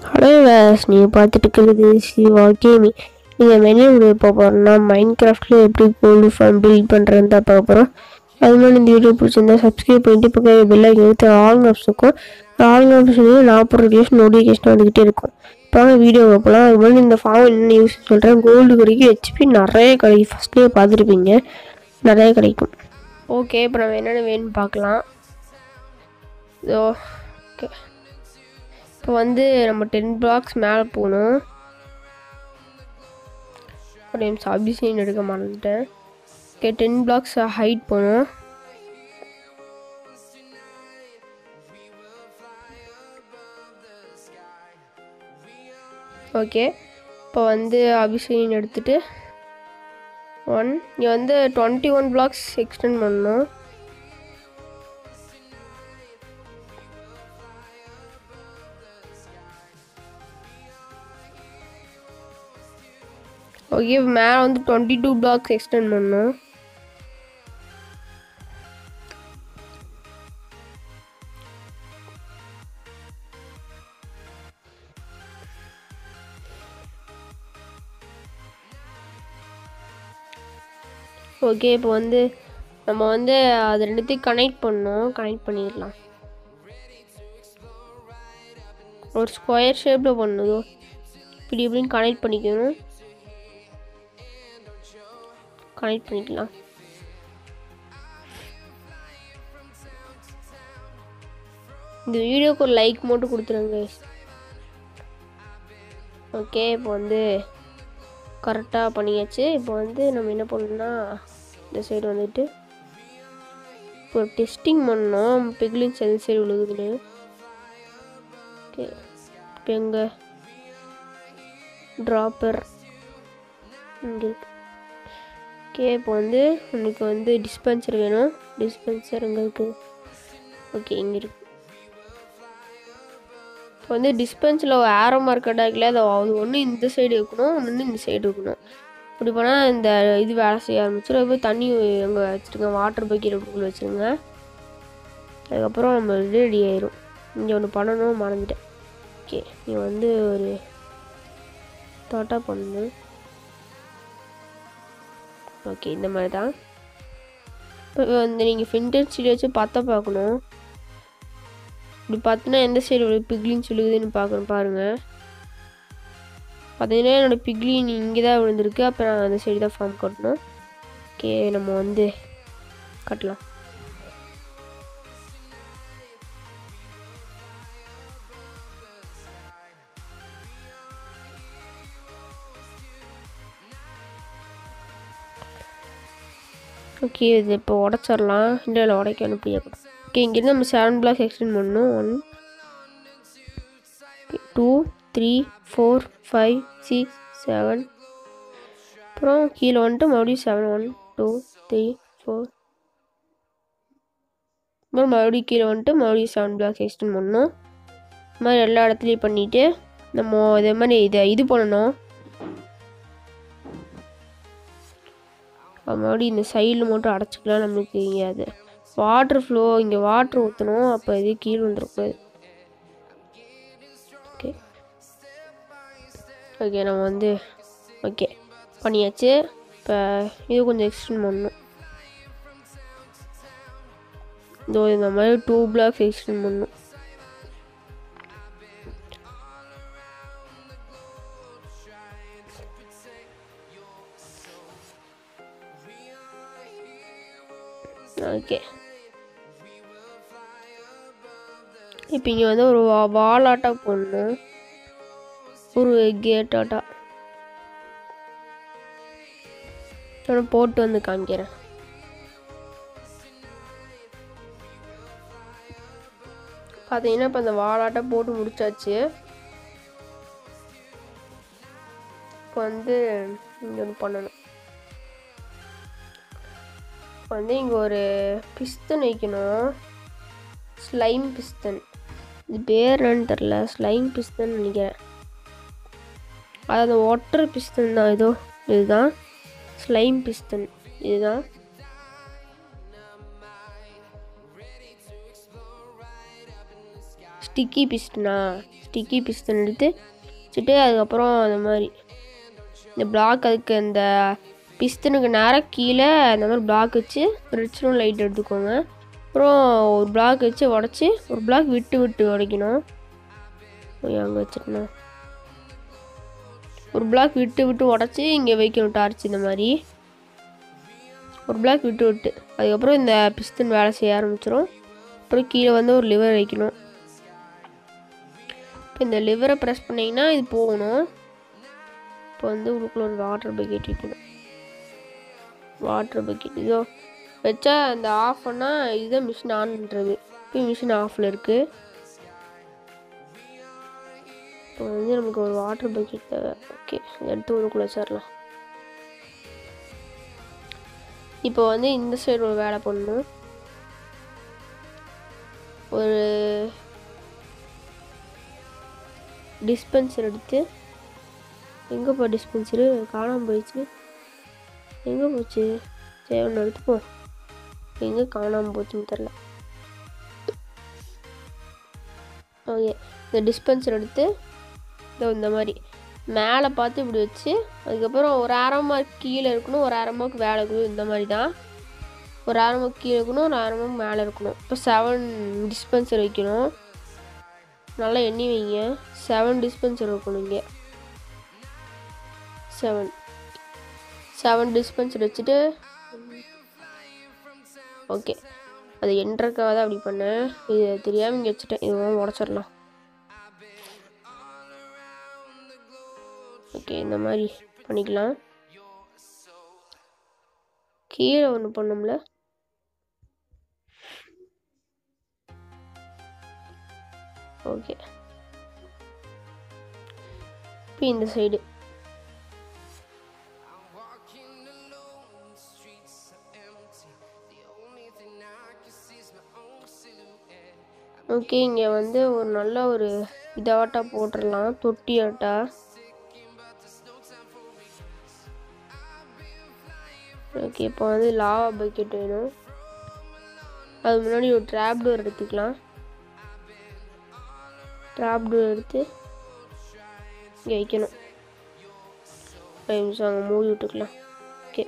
Hello ways நீங்கள் பார்த்துட்டு இருக்கிறது சிவா கேமி நீங்கள் மெனு வீடியோ பார்க்க போகிறோம்னா மைண்ட் கிராஃப்டில் எப்படி கோல்டு ஃபார்ம் பில்ட் பண்ணுறதுன்னு தான் பார்க்க போகிறோம் அது மாதிரி இந்த வீடியோ பிடிச்சிருந்தா சப்ஸ்கிரைப் பண்ணிட்டு பக்கம் பெல்லை எடுத்து ஆல் ஆப்ஸ் இருக்கும் ஆல் ஆப்ஷன்லேயும் நாற்பது வீடியோஸ் நோட்டிஃபிகேஷன் வந்துக்கிட்டே இருக்கும் இப்போ வீடியோ போகலாம் அது மாதிரி இந்த ஃபார்ம் என்ன யூஸ் சொல்கிறேன் கோல்டு கிடைக்கும் ஹெச்பி நிறைய கிடைக்கும் ஃபஸ்ட்லேயே பார்த்துருப்பீங்க நிறைய கிடைக்கும் ஓகே இப்போ நம்ம என்னென்ன வேணும்னு பார்க்கலாம் இதோ ஓகே இப்போ வந்து நம்ம டென் பிளாக்ஸ் மேலே போகணும் ஒரு நிமிஷம் அபிஷேகம் எடுக்க மறந்துட்டேன் ஓகே டென் பிளாக்ஸ் ஹைட் போகணும் ஓகே இப்போ வந்து அபிஷேகம் எடுத்துட்டு ஒன் இங்கே வந்து டுவெண்ட்டி ஒன் பிளாக்ஸ் எக்ஸ்டெண்ட் பண்ணணும் ஓகே மேலே வந்து டுவெண்ட்டி டூ பிளாக்ஸ் எக்ஸ்டெண்ட் பண்ணணும் ஓகே இப்போ வந்து நம்ம வந்து அது ரெண்டுத்தையும் கனெக்ட் பண்ணோம் கனெக்ட் பண்ணிடலாம் ஒரு ஸ்கொயர் ஷேப்பில் பண்ணுதோ இப்படி இப்படின்னு கனெக்ட் பண்ணிக்கணும் கனெக்ட் பண்ணிக்கலாம் இந்த வீடியோக்கு ஒரு லைக் மட்டும் கொடுத்துருங்க ஓகே இப்போ வந்து கரெக்டாக பண்ணியாச்சு இப்போ வந்து நம்ம என்ன பண்ணணும்னா இந்த சைடு வந்துட்டு இப்போ டெஸ்டிங் பண்ணோம் பிக்லிங்ஸ் எந்த சைடு விழுகுதுன்னு ஓகே இப்போ எங்கே ட்ராப்பர் இங்கே இருக்கு ஓகே இப்போ வந்து உனக்கு வந்து டிஸ்பென்சர் வேணும் டிஸ்பென்சர் எங்கே இருக்குது ஓகே இங்கே இருக்கு இப்போ வந்து டிஸ்பென்ஸில் ஆரோ மார்க்கெட் ஆகல அதை அது ஒன்று இந்த சைடு இருக்கணும் ஒன்று இந்த சைடு இருக்கணும் இப்படி பண்ணால் இந்த இது வேலை செய்ய ஆரம்பிச்சிடும் போய் தண்ணி அங்கே வச்சுருங்க வாட்டர் பக்கெட் உள்ள வச்சுருங்க அதுக்கப்புறம் நம்ம இது ரெடி ஆயிரும் இங்கே ஒன்று பண்ணணும் மறந்துட்டேன் ஓகே நீ வந்து ஒரு தோட்டா பண்ணணும் ஓகே இந்த மாதிரி தான் இப்போ வந்து நீங்கள் ஃபின்டர் சீட் வச்சு பார்த்தா பார்க்கணும் இப்படி பார்த்தீங்கன்னா எந்த சைடு பிக்லின் சொல்லுதுன்னு பார்க்கணும் பாருங்கள் பார்த்தீங்கன்னா என்னோடய பிக்லின் இங்கே தான் விழுந்திருக்கு அப்புறம் அந்த சைடு தான் ஃபார்ம் கட்டணும் ஓகே நம்ம வந்து கட்டலாம் ஓகே இது இப்போ உடச்சிடலாம் இல்லை உடைக்கணும் இப்படியே கூட ஓகே இங்கேருந்து நம்ம செவன் பிளாக் எக்ஸ்டெண்ட் பண்ணணும் one two three four five six seven அப்புறம் கீழே வந்துட்டு மறுபடியும் seven one two three four அப்புறம் மறுபடியும் கீழே வந்துட்டு மறுபடியும் செவன் பிளாக் எக்ஸ்டெண்ட் பண்ணணும் இது மாதிரி எல்லா இடத்துலையும் பண்ணிவிட்டு நம்ம இதே மாதிரி இதை இது பண்ணணும் மறுபடியும் இந்த சைடில் மட்டும் அடைச்சிக்கலாம் நம்மளுக்கு இங்கே அது வாட்ரு ஃப்ளோ இங்கே வாட்ரு ஊற்றணும் அப்போ இது கீழே வந்துடக்கூடாது ஓகே ஓகே நம்ம வந்து ஓகே பண்ணியாச்சு இப்போ இது கொஞ்சம் எக்ஸ்டெண்ட் பண்ணணும் இதோ இந்த மாதிரி டூ பிளாக்ஸ் எக்ஸ்டெண்ட் பண்ணணும் ஓகே இப்போ இங்கே வந்து ஒரு வா வாலாட்டா போடணும் ஒரு கேட் ஆட்டா நான் போட்டு வந்து காமிக்கிறேன் பார்த்தீங்கன்னா இப்போ அந்த வாலாட்டை போட்டு முடிச்சாச்சு இப்போ வந்து இங்கே ஒன்று பண்ணணும் இப்போ வந்து இங்கே ஒரு பிஸ்தன் வைக்கணும் ஸ்லைம் பிஸ்தன் இது பேர் என்னன்னு தெரில ஸ்லைம் பிஸ்தன் நினைக்கிறேன் அது அந்த வாட்டர் பிஸ்தன் தான் இதோ இதுதான் ஸ்லைம் பிஸ்தன் இதுதான் ஸ்டிக்கி பிஸ்டனா ஸ்டிக்கி பிஸ்டன் எடுத்து வச்சுட்டு அதுக்கப்புறம் அந்த மாதிரி இந்த பிளாக் அதுக்கு அந்த பிஸ்தனுக்கு நேராக கீழே அந்த மாதிரி பிளாக் வச்சு ரெட்ஸ்டோன் லைட் எடுத்துக்கோங்க அப்புறம் ஒரு பிளாக் வச்சு உடச்சி ஒரு பிளாக் விட்டு விட்டு உடைக்கணும் அங்கே வச்சுட்டேன் ஒரு பிளாக் விட்டு விட்டு உடச்சி இங்கே வைக்கணும் டார்ச் இந்த மாதிரி ஒரு பிளாக் விட்டு விட்டு அதுக்கப்புறம் இந்த பிஸ்தன் வேலை செய்ய ஆரம்பிச்சிடும் அப்புறம் கீழே வந்து ஒரு லிவர் வைக்கணும் இப்போ இந்த லிவரை ப்ரெஸ் பண்ணிங்கன்னா இது போகணும் இப்போ வந்து உள்ளுக்குள்ள ஒரு வாட்டர் பக்கெட் வைக்கணும் வாட்டர் பக்கெட் இதோ வச்சா அந்த ஆஃப் பண்ணால் இதுதான் மிஷின் ஆன் பண்ணுறது இப்போ மிஷின் ஆஃபில் இருக்குது இப்போ வந்து நமக்கு ஒரு வாட்டர் பக்கெட் தேவை ஓகே எடுத்து உள்ளுக்குள்ள வச்சிடலாம் இப்போ வந்து இந்த சைடு ஒரு வேலை பண்ணணும் ஒரு டிஸ்பென்சர் எடுத்து எங்கேப்பா டிஸ்பென்சரு காணாமல் போயிடுச்சு எங்கே போச்சு சரி ஒன்று எடுத்துப்போம் எங்கே காணாமல் போச்சுன்னு தெரில ஓகே இந்த டிஸ்பென்சர் எடுத்து இதோ இந்த மாதிரி மேலே பார்த்து இப்படி வச்சு அதுக்கப்புறம் ஒரு அரை மார்க் கீழே இருக்கணும் ஒரு அரை மார்க் மேலே இருக்கணும் இந்த மாதிரி தான் ஒரு அரை மார்க் கீழே இருக்கணும் ஒரு அரை மார்க் மேலே இருக்கணும் இப்போ செவன் டிஸ்பென்சர் வைக்கணும் நல்லா எண்ணி வைங்க செவன் டிஸ்பென்சர் வைக்கணும் இங்கே செவன் செவன் டிஸ்பென்சர் வச்சுட்டு ஓகே அது எண்றக்காக தான் அப்படி பண்ணேன் இது தெரியாமல் இங்கே வச்சுட்டேன் இதுவும் உடச்சிடலாம் ஓகே இந்த மாதிரி பண்ணிக்கலாம் கீழே ஒன்று பண்ணோம்ல ஓகே இப்போ இந்த சைடு ஓகே இங்கே வந்து ஒரு நல்ல ஒரு இதாட்டா போட்டுடலாம் தொட்டி ஆட்டா ஓகே இப்போ வந்து லாவா பக்கெட் வேணும் அது முன்னாடி ஒரு ட்ராப் டோர் எடுத்துக்கலாம் ட்ராப் டோர் எடுத்து இங்கே வைக்கணும் ஃபைவ் நிமிஷம் அங்கே மூடி விட்டுக்கலாம் ஓகே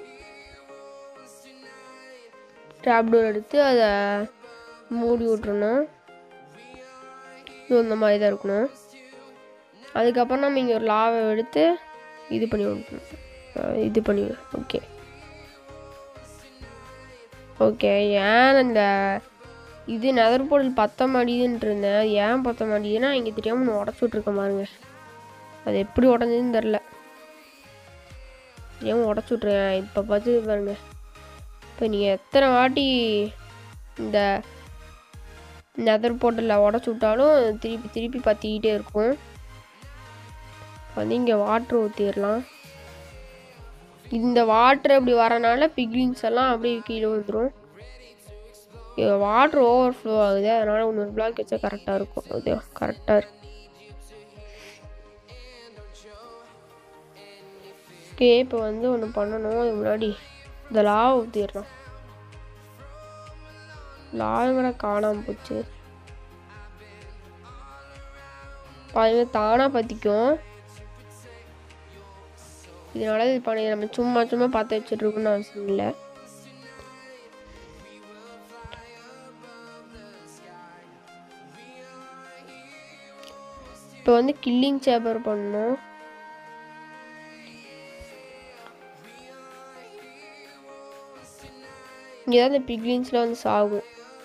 ட்ராப் டோர் எடுத்து அதை மூடி விட்றணும் இது இந்த மாதிரி தான் இருக்கணும் அதுக்கப்புறம் நம்ம இங்கே ஒரு லாவை எடுத்து இது பண்ணி விடணும் அஹ் இது பண்ணி ஓகே ஓகே ஏன் இந்த இது நெதர் பொருள் பத்த மாட்டேதுன்ட்டு இருந்தேன் அது ஏன் பத்த மாட்டேதுன்னா இங்கே தெரியாமல் நான் உடச்சி விட்ருக்கேன் பாருங்க அது எப்படி உடஞ்சதுன்னு தெரில தெரியாமல் உடச்சி விட்ருக்கேன் இப்போ பார்த்து பாருங்க இப்போ நீங்கள் எத்தனை வாட்டி இந்த நெதர் போட்டில் உடச்சி விட்டாலும் திருப்பி திருப்பி பற்றிக்கிட்டே இருக்கும் வந்து இங்கே வாட்ரு ஊற்றிடலாம் இந்த வாட்ரு அப்படி வரனால பிக்லிங்ஸ் எல்லாம் அப்படியே கீழே விழுந்துரும் வாட்ரு ஓவர் ஃப்ளோ ஆகுது அதனால் இன்னொரு பிளாக் வச்சா கரெக்டாக இருக்கும் அது கரெக்டாக இருக்கும் ஓகே இப்போ வந்து ஒன்று பண்ணணும் அதுக்கு முன்னாடி இந்த லாவை ஊற்றிடலாம் லாயங்கட காணாமல் போச்சு பாருங்க தானாக பற்றிக்கும் இதனால இது பண்ணி நம்ம சும்மா சும்மா பார்த்து வச்சுட்டு இருக்கணும்னு அவசியம் இல்லை இப்போ வந்து கில்லிங் சேப்பர் பண்ணணும் இங்கே தான் இந்த பிக்லின்ஸ்லாம் வந்து சாகும்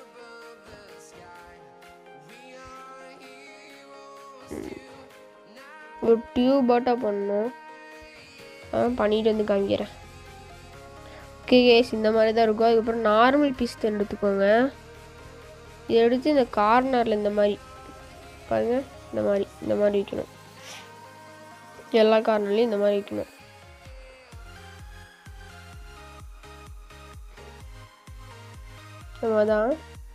ம். ஒரு டியூப் பாட்டாக பண்ணணும் ஆ பண்ணிட்டு வந்து காமிக்கிறேன் ஓகே கேஸ் இந்த மாதிரி தான் இருக்கும் அதுக்கப்புறம் நார்மல் பிஸ்தல் எடுத்துக்கோங்க இதை எடுத்து இந்த கார்னரில் இந்த மாதிரி பாருங்க இந்த மாதிரி இந்த மாதிரி வைக்கணும் எல்லா கார்னர்லையும் இந்த மாதிரி வைக்கணும் நம்ம தான்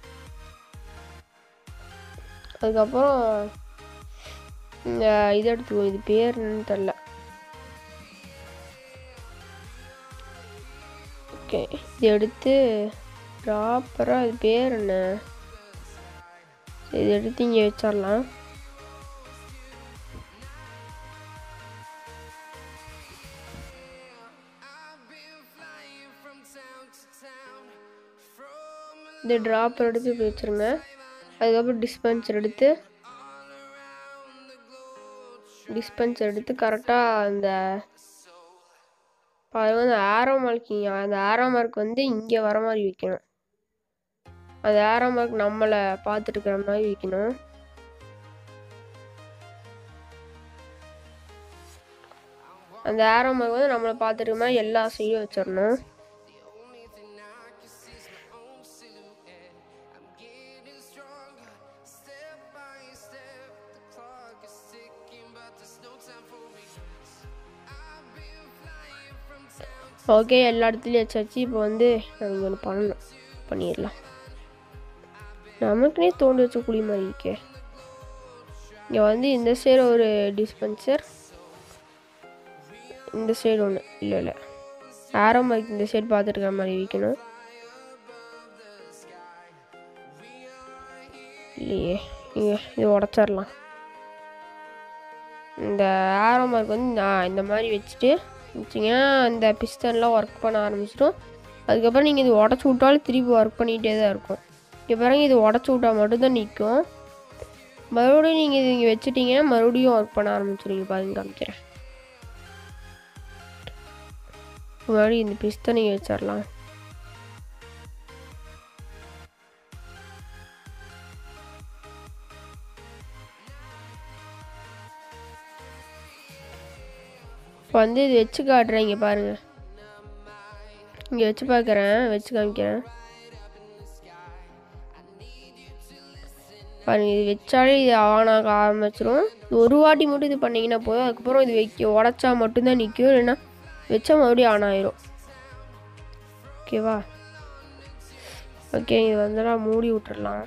அதுக்கப்புறம் இந்த இதை எடுத்துக்கோ இது பேர் என்னன்னு தெரில ஓகே இது எடுத்து ப்ராப்பராக அது பேர் என்ன இது எடுத்து இங்கே வச்சிடலாம் இந்த ட்ராப்பர் எடுத்து இப்படி வச்சுருங்க அதுக்கப்புறம் டிஸ்பென்சர் எடுத்து டிஸ்பென்சர் எடுத்து கரெக்டாக அந்த அது வந்து ஆரோ மார்க் அந்த ஆரோ மார்க் வந்து இங்கே வர மாதிரி வைக்கணும் அந்த ஆரோ மார்க் நம்மளை பார்த்துட்டு இருக்கிற மாதிரி வைக்கணும் அந்த ஆரோ மார்க் வந்து நம்மளை பார்த்துட்டு மாதிரி எல்லா சைடும் வச்சிடணும் ஓகே எல்லா இடத்துலையும் வச்சாச்சு இப்போ வந்து நம்ம இங்கே ஒன்று பண்ணணும் பண்ணிடலாம் நமக்குனே தோண்டி வச்ச குழி மாதிரி இருக்கே இங்கே வந்து இந்த சைடு ஒரு டிஸ்பென்சர் இந்த சைடு ஒன்று இல்லை இல்லை ஆரோ மார்க் இந்த சைடு பார்த்துட்டு இருக்கிற மாதிரி வைக்கணும் இல்லையே இங்கே இது உடச்சிடலாம் இந்த ஆரோ மார்க் வந்து நான் இந்த மாதிரி வச்சுட்டு வச்சிங்கன்னா இந்த பிஸ்டன்லாம் ஒர்க் பண்ண ஆரம்பிச்சிடும் அதுக்கப்புறம் நீங்கள் இது உடச்சி விட்டாலும் திருப்பி ஒர்க் பண்ணிகிட்டே தான் இருக்கும் இங்கே பாருங்க இது உடச்சி விட்டா மட்டும்தான் நிற்கும் மறுபடியும் நீங்கள் இது இங்கே வச்சுட்டீங்கன்னா மறுபடியும் ஒர்க் பண்ண ஆரம்பிச்சிடுங்க பாருங்க காமிக்கிறேன் முன்னாடி இந்த பிஸ்தை நீங்கள் வச்சிடலாம் இப்போ வந்து இது வச்சு காட்டுறேன் இங்கே பாருங்க இங்கே வச்சு பார்க்குறேன் வச்சு காமிக்கிறேன் பாருங்க இது வச்சாலே இது ஆன் ஆக ஆரம்பிச்சிடும் ஒரு வாட்டி மட்டும் இது பண்ணீங்கன்னா போதும் அதுக்கப்புறம் இது வைக்க உடச்சா மட்டும்தான் நிற்கும் இல்லைன்னா வச்சா மறுபடியும் ஆன் ஆயிரும் ஓகேவா ஓகே இது வந்துலாம் மூடி விட்டுறலாம்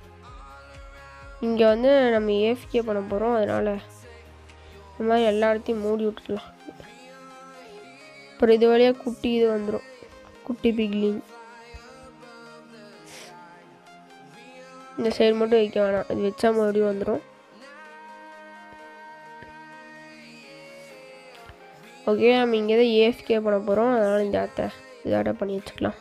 இங்கே வந்து நம்ம ஏஃப்கே பண்ண போகிறோம் அதனால் இந்த மாதிரி எல்லா இடத்தையும் மூடி விட்டுடலாம் அப்புறம் இது வழியாக குட்டி இது வந்துடும் குட்டி பிக்லிங் இந்த சைடு மட்டும் வைக்க வேணாம் இது வச்சா மறுபடியும் வந்துடும் ஓகே நம்ம இங்கே தான் ஏஎஃப்கே பண்ண போகிறோம் அதனால் இந்த இடத்த இதாட்ட பண்ணி வச்சுக்கலாம்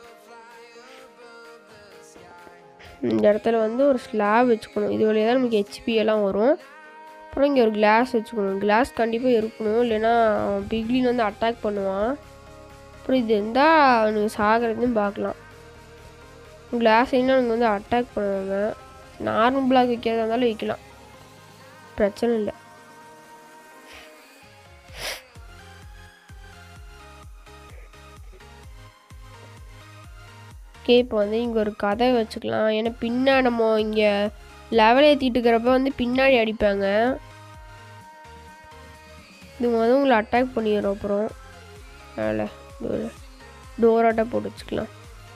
இந்த இடத்துல வந்து ஒரு ஸ்லாப் வச்சுக்கணும் இது வழியாக தான் நமக்கு ஹெச்பி எல்லாம் வரும் அப்புறம் இங்கே ஒரு கிளாஸ் வச்சுக்கணும் கிளாஸ் கண்டிப்பாக இருக்கணும் இல்லைன்னா அவன் பிக்லின் வந்து அட்டாக் பண்ணுவான் அப்புறம் இது இருந்தால் அவனுக்கு சாகிறதுன்னு பார்க்கலாம் கிளாஸ் இன்னும் அவங்க வந்து அட்டாக் பண்ணுவாங்க நார்மல் பிளாக் வைக்கிறதா இருந்தாலும் வைக்கலாம் பிரச்சனை இல்லை ஓகே இப்போ வந்து இங்கே ஒரு கதை வச்சுக்கலாம் ஏன்னா பின்னாடி நம்ம இங்கே லெவல் ஏற்றிட்டு இருக்கிறப்ப வந்து பின்னாடி அடிப்பாங்க இது வந்து உங்களை அட்டாக் பண்ணிடுறோம் அப்புறம் அதனால் ஒரு டோராட்டாக போட்டு வச்சுக்கலாம்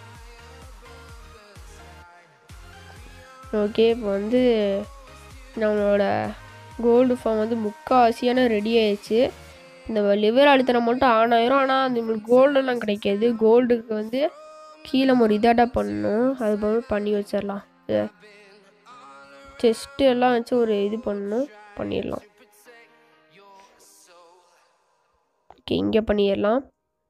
ஓகே இப்போ வந்து நம்மளோட கோல்டு ஃபார்ம் வந்து முக்கால்வாசியான ரெடி ஆயிடுச்சு இந்த லிவர் அழுத்தின மட்டும் ஆன் ஆயிரும் ஆனால் அந்த நம்மளுக்கு கோல்டெல்லாம் கிடைக்காது கோல்டுக்கு வந்து கீழே ஒரு இதாட்டா பண்ணணும் அது போல பண்ணி வச்சிடலாம் செஸ்ட்டு எல்லாம் வச்சு ஒரு இது பண்ணணும் பண்ணிடலாம் ஓகே இங்கே பண்ணிடலாம்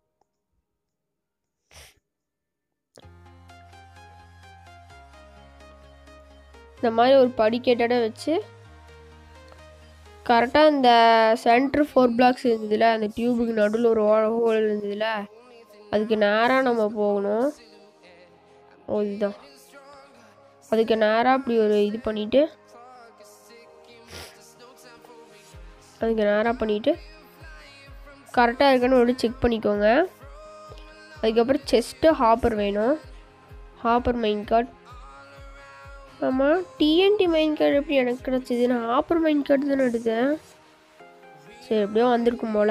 இந்த மாதிரி ஒரு படிக்கட்டோட வச்சு கரெக்டாக இந்த சென்ட்ரு ஃபோர் பிளாக்ஸ் இருந்ததுல அந்த டியூபுக்கு நடுவில் ஒரு ஹோல் இருந்ததுல அதுக்கு நேராக நம்ம போகணும் ஓ இதுதான் அதுக்கு நேராக அப்படி ஒரு இது பண்ணிவிட்டு அதுக்கு நேராக பண்ணிவிட்டு கரெக்டாக இருக்கான்னு ஒரு செக் பண்ணிக்கோங்க அதுக்கப்புறம் செஸ்ட்டு ஹாப்பர் வேணும் ஹாப்பர் மைன் கார்டு ஆமாம் டிஎன்டி மைன் கார்டு எப்படி எனக்கு கிடச்சிது நான் ஹாப்பர் மைன் கார்டு தானே எடுத்தேன் சரி எப்படியோ வந்திருக்கும் போல்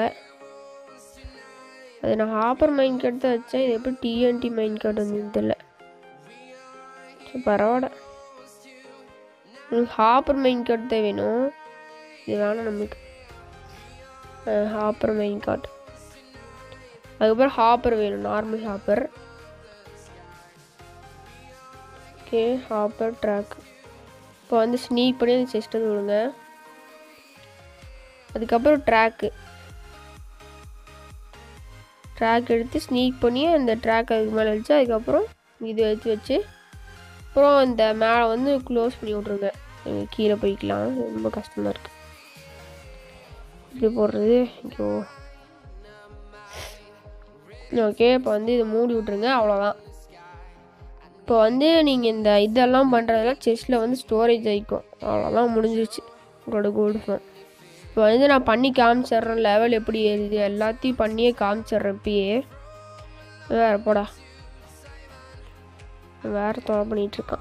அது நான் ஹாப்பர் மைன் கார்டு தான் வச்சேன் இது எப்படி டிஎன்டி மைன் கார்டு வந்து தெரியல சரி பரவாயில்ல உங்களுக்கு ஹாப்பர் மைன் கார்டு தான் வேணும் இது வேணாம் நம்மளுக்கு ஹாப்பர் மைன் கார்டு அதுக்கப்புறம் ஹாப்பர் வேணும் normal hopper okay hopper track இப்போ வந்து ஸ்னீக் பண்ணி அந்த செஸ்ட்டை விடுங்க அதுக்கப்புறம் ட்ராக்கு ட்ராக் எடுத்து ஸ்னீக் பண்ணி அந்த ட்ராக் அதுக்கு மேலே வச்சு அதுக்கப்புறம் இது எடுத்து வச்சு அப்புறம் இந்த மேலே வந்து க்ளோஸ் பண்ணி விட்ருங்க அஹ் கீழே போய்க்கலாம் ரொம்ப கஷ்டமாக இருக்குது இது போடுறது ஐயோ ஓகே இப்போ வந்து இதை மூடி விட்ருங்க அவ்வளோதான் இப்போ வந்து நீங்கள் இந்த இதெல்லாம் பண்ணுறதுல செஸ்ஸில் வந்து ஸ்டோரேஜ் ஆகிக்கும் அவ்வளோதான் முடிஞ்சிருச்சு உங்களோட கோல்டு ஃபோன் இப்போ வந்து நான் பண்ணி காமிச்சிட்றேன் லெவல் எப்படி ஏறுது எல்லாத்தையும் பண்ணியே காமிச்சிட்றேன் இப்பயே வேற போடா வேற தொலை பண்ணிகிட்ருக்கான்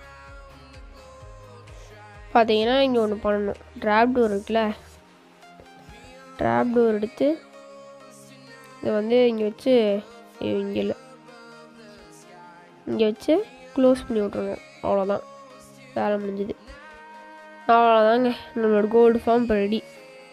பார்த்தீங்கன்னா இங்கே ஒன்று பண்ணணும் ட்ராப் டோர் இருக்குல்ல ட்ராப் டோர் எடுத்து இதை வந்து இங்கே வச்சு இங்கே இல்லை இங்கே வச்சு க்ளோஸ் பண்ணி விட்ருங்க அவ்வளோதான் வேலை முடிஞ்சுது அவ்வளோதாங்க நம்மளோட கோல்டு ஃபார்ம் இப்போ ரெடி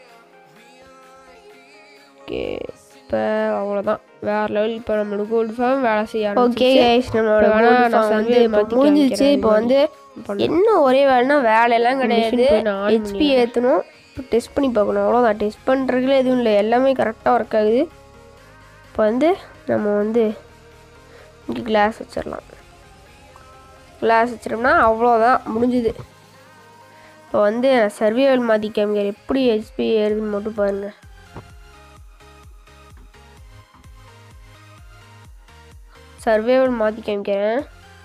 ஓகே இப்போ அவ்வளோதான் வேறு லெவல் இப்போ நம்மளோட கோல்டு ஃபார்ம் வேலை செய்ய ஓகே கைஸ் நம்மளோட இப்போ வேணா gold நான் farm வந்து வந்து இப்போ மாத்தி முடிஞ்சிச்சு காமிக்கிறேன் இப்போ வந்து பண்ணு. என்ன ஒரே வேலைனா வேலையெல்லாம் கிடையாது போய் நான் on ஹெச்பி ஏற்றணும் இப்போ டெஸ்ட் பண்ணி பார்க்கணும் அவ்வளோதான் டெஸ்ட் பண்ணுறதுல எதுவும் இல்லை எல்லாமே கரெக்டாக ஒர்க் ஆகுது இப்போ வந்து நம்ம வந்து இங்கே கிளாஸ் வச்சிடலாம் கிளாஸ் வச்சிட்டோம்னா அவ்வளோதான் முடிஞ்சுது இப்போ வந்து சர்வேவல் மாற்றி காமிக்கிற எப்படி ஹெச்பி ஏறுதுன்னு மட்டும் பாருங்கள் சர்வேவல் மாற்றி காமிக்கிறேன்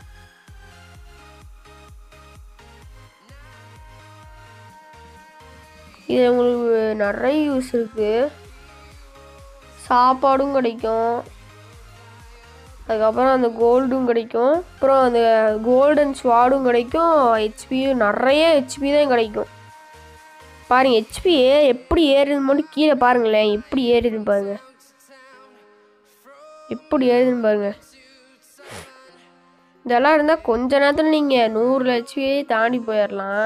இது உங்களுக்கு நிறைய யூஸ் இருக்குது சாப்பாடும் கிடைக்கும் அதுக்கப்புறம் அந்த கோல்டும் கிடைக்கும் அப்புறம் அந்த கோல்டன் ஸ்வாடும் கிடைக்கும் ஹெச்பியும் நிறைய ஹெச்பி தான் கிடைக்கும் பாருங்க ஹெச்பி எப்படி ஏறுதுன்னு மட்டும் கீழே பாருங்களேன் எப்படி ஏறுதுன்னு பாருங்க எப்படி ஏறுதுன்னு பாருங்க இதெல்லாம் இருந்தால் கொஞ்ச நேரத்தில் நீங்கள் நூறு ஹெச்பியே தாண்டி போயிடலாம்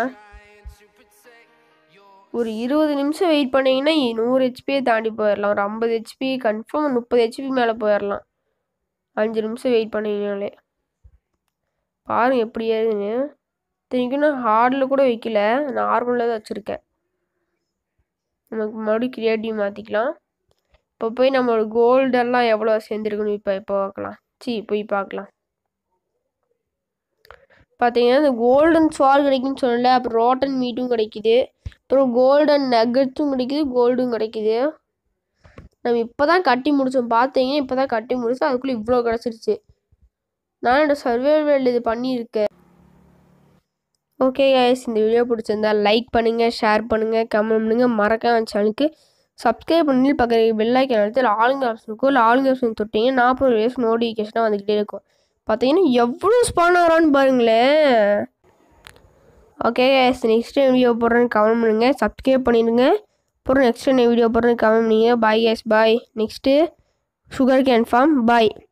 ஒரு இருபது நிமிஷம் வெயிட் பண்ணீங்கன்னா இ- நூறு ஹெச்பியே தாண்டி போயிடலாம் ஒரு ஐம்பது ஹெச்பி கன்ஃபார்ம் முப்பது ஹெச்பி மேலே போயிடலாம் அஞ்சு நிமிஷம் வெயிட் பண்ணீங்கனாலே பாருங்க எப்படி ஏறுதுன்னு இத்தனைக்கும் நான் ஹார்டில் கூட வைக்கல நார்மலாக தான் வச்சுருக்கேன் நமக்கு மறுபடியும் கிரியேட்டிவ் மாற்றிக்கலாம் இப்போ போய் நம்மளோட கோல்டெல்லாம் எவ்வளோ சேர்ந்துருக்குன்னு இப்போ இப்போ பார்க்கலாம் சி போய் பார்க்கலாம் பார்த்தீங்கன்னா இந்த கோல்டன் ஸ்வால் கிடைக்குன்னு சொன்னல அப்புறம் ரோட்டன் மீட்டும் கிடைக்குது அப்புறம் கோல்டன் நகட்ஸும் கிடைக்குது கோல்டும் கிடைக்குது நம்ம இப்போ தான் கட்டி முடித்தோம் பார்த்தீங்கன்னா இப்போ தான் கட்டி முடிச்சோம் அதுக்குள்ளே இவ்வளோ கிடச்சிருச்சு நான் என்னோட சர்வேவல் இது பண்ணியிருக்கேன் ஓகே guys இந்த வீடியோ பிடிச்சிருந்தா லைக் பண்ணுங்கள் ஷேர் பண்ணுங்கள் கமெண்ட் பண்ணுங்கள் மறக்காம சேனலுக்கு சப்ஸ்கிரைப் பண்ணி பக்கத்தில் பெல் ஐக்கன் எடுத்து ஆளுங்க ஆப்ஷன் இருக்கும் இல்லை ஆளுங்க ஆப்ஷன் தொட்டிங்கன்னா நாற்பது வயசு நோட்டிஃபிகேஷனாக வந்துக்கிட்டே இருக்கும் பார்த்தீங்கன்னா எவ்வளோ ஸ்பான் ஆகிறான்னு பாருங்களேன் ஓகே guys நெக்ஸ்ட் வீடியோ போடுறேன்னு கமெண்ட் பண்ணுங்கள் சப்ஸ்கிரைப் பண்ணிடுங்க அப்புறம் நெக்ஸ்ட் என்ன வீடியோ போடுறேன்னு கமெண்ட் பண்ணுங்க bye guys bye next sugar cane farm பாய்